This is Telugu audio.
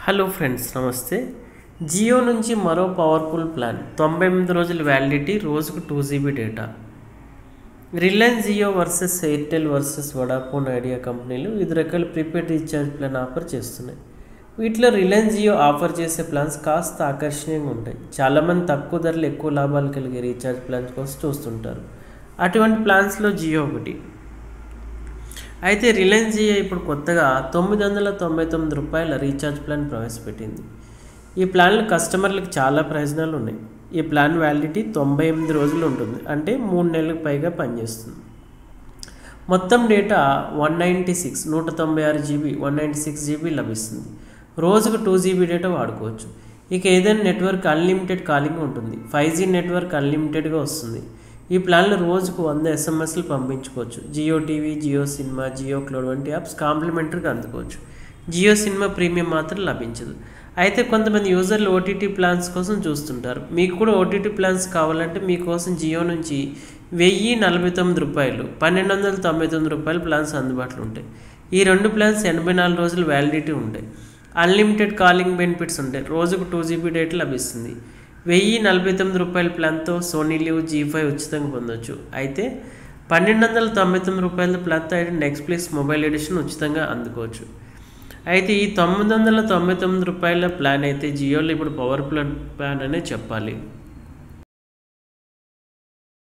హలో ఫ్రెండ్స్ నమస్తే జియో నుంచి మరో పవర్ఫుల్ ప్లాన్ తొంభై ఎనిమిది రోజుల వ్యాలిడిటీ రోజుకు two GB data Reliance Jio versus Airtel versus Vodafone Idea కంపెనీలు వివిధ రకాల ప్రీపెయిడ్ రీఛార్జ్ ప్లాన్ ఆఫర్ చేస్తున్నాయి వీటిలో రిలయన్స్ జియో ఆఫర్ చేసే ప్లాన్స్ కాస్త ఆకర్షణీయంగా ఉంటాయి చాలామంది తక్కువ ధరలు ఎక్కువ లాభాలు కలిగే రీఛార్జ్ ప్లాన్స్ కోసం చూస్తుంటారు అటువంటి ప్లాన్స్లో జియో ఒకటి అయితే రిలయన్స్ జియో ఇప్పుడు కొత్తగా తొమ్మిది వందల తొంభై తొమ్మిది రూపాయల రీఛార్జ్ ప్లాన్ ప్రవేశపెట్టింది ఈ ప్లాన్లో కస్టమర్లకు చాలా ప్రయోజనాలు ఉన్నాయి ఈ ప్లాన్ వ్యాలిడిటీ తొంభై ఎనిమిది రోజులు ఉంటుంది అంటే మూడు నెలలకు పైగా పనిచేస్తుంది మొత్తం డేటా వన్ నైంటీ సిక్స్ నూట తొంభై ఆరు GB one ninety six GB లభిస్తుంది రోజుకు టూ జీబీ డేటా వాడుకోవచ్చు ఇక ఏదైనా నెట్వర్క్ అన్లిమిటెడ్ కాలింగ్ ఉంటుంది ఫైవ్ జీ నెట్వర్క్ అన్లిమిటెడ్గా వస్తుంది ఈ ప్లాన్లో రోజుకు వంద ఎస్ఎంఎస్లు పంపించుకోవచ్చు Jio TV Jio cinema Jio cloud వంటి యాప్స్ కాంప్లిమెంటరీగా అందుకోవచ్చు జియో సినిమా ప్రీమియం మాత్రం లభించదు అయితే కొంతమంది యూజర్లు ఓటీటీ ప్లాన్స్ కోసం చూస్తుంటారు మీకు కూడా ఓటీటీ ప్లాన్స్ కావాలంటే మీకోసం జియో నుంచి వెయ్యి నలభై తొమ్మిది రూపాయలు పన్నెండు వందల తొంభై తొమ్మిది రూపాయల ప్లాన్స్ అందుబాటులో ఉంటాయి ఈ రెండు ప్లాన్స్ ఎనభై నాలుగు రోజులు వ్యాలిడిటీ ఉంటాయి అన్లిమిటెడ్ కాలింగ్ బెనిఫిట్స్ ఉంటాయి రోజుకు టూ జీబీ డేటా లభిస్తుంది వెయ్యి నలభై తొమ్మిది రూపాయల ప్లాన్తో సోనీ లివ్ జీ ఫైవ్ ఉచితంగా పొందొచ్చు అయితే పన్నెండు వందల తొంభై తొమ్మిది రూపాయల ప్లాన్తో అయితే నెక్స్ప్లెక్స్ మొబైల్ ఎడిషన్ ఉచితంగా అందుకోవచ్చు అయితే ఈ తొమ్మిది వందల తొంభై తొమ్మిది రూపాయల ప్లాన్ అయితే జియోలో ఇప్పుడు పవర్ ప్లాన్ ప్లాన్ అనే చెప్పాలి